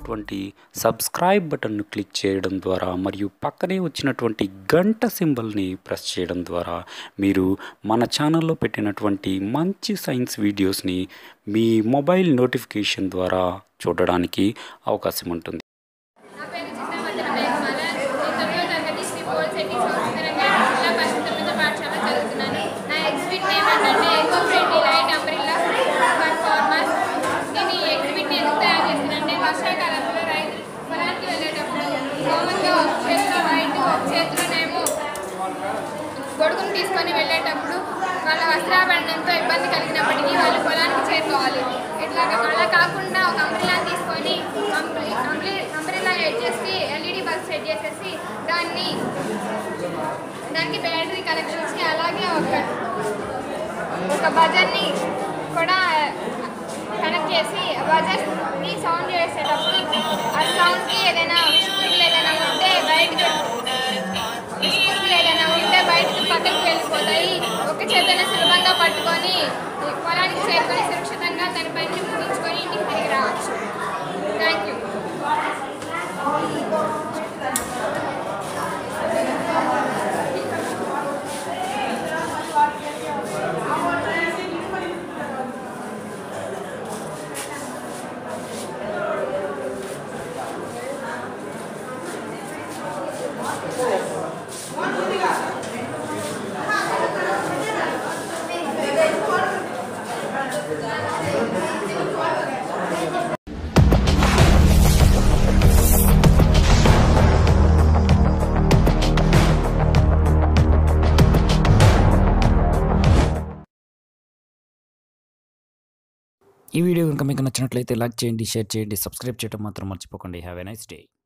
ఉన్నటువంటి సబ్స్క్రైబ్ బటన్ను క్లిక్ చేయడం ద్వారా మరియు పక్కనే వచ్చినటువంటి గంట సింబల్ని ప్రెస్ చేయడం ద్వారా మీరు మన ఛానల్లో పెట్టినటువంటి మంచి సైన్స్ వీడియోస్ని మీ మొబైల్ నోటిఫికేషన్ ద్వారా చూడడానికి అవకాశం ఉంటుంది నా పేరు చిత్తమద్దన మేఘమాల నేను తొమ్మిదో తరగతి శ్రీ పోల్శెట్టి సంస్కరంగా జిల్లా పరిషత్ తొమ్మిదో పాఠశాల చదువుతున్నాను నా ఎగ్జిబిట్ నేమ్ ఏంటంటే eco friendly light umbrella for farmers నేను ఈ ఎగ్జిబిట్ ఎందుకు తయారు చేస్తున్నానంటే వర్షాకాలంలో రైతులు పొలానికి వెళ్ళేటప్పుడు కామన్గా ఒక చేతిలో వైట్ ఒక చేతిలోనేమో గొడుగును తీసుకొని వెళ్ళేటప్పుడు వాళ్ళ వస్త్రాభరణంతో ఇబ్బంది కలిగినప్పటికీ వాళ్ళు పొలానికి చేరుకోవాలి ఇట్లా అలా కాకుండా ఒక అంబ్రిలా తీసుకొని అంబ్రి అంబ్రి అంబ్రిలా చేసి ఎల్ఈడి బల్బ్ సెట్ చేసేసి దాన్ని దానికి బ్యాటరీ కనెక్ట్ చేసి అలాగే ఒక ఒక బజర్ని కూడా కనెక్ట్ చేసి బజర్ని సౌండ్ చేసేటప్పుడు ఆ సౌండ్కి ఏదైనా విష్ణువులు ఏదైనా ఉంటే బయటకు విష్ణువులు ఏదైనా ఉంటే బయటకు పక్కకు వెళ్ళిపోతాయి ఒక చేతన సులభంగా పట్టుకొని పొలానికి చేరుకొని సురక్షితంగా తన పనిని ముగించుకొని ఇంటికి తిరిగి రావచ్చు థ్యాంక్ యూ ఈ వీడియో కనుక మీకు నచ్చినట్లయితే లైక్ చేయండి షేర్ చేయండి సబ్స్క్రైబ్ చేయడం మాత్రం మర్చిపోకండి హ్యావ్ ఎ నైస్ డే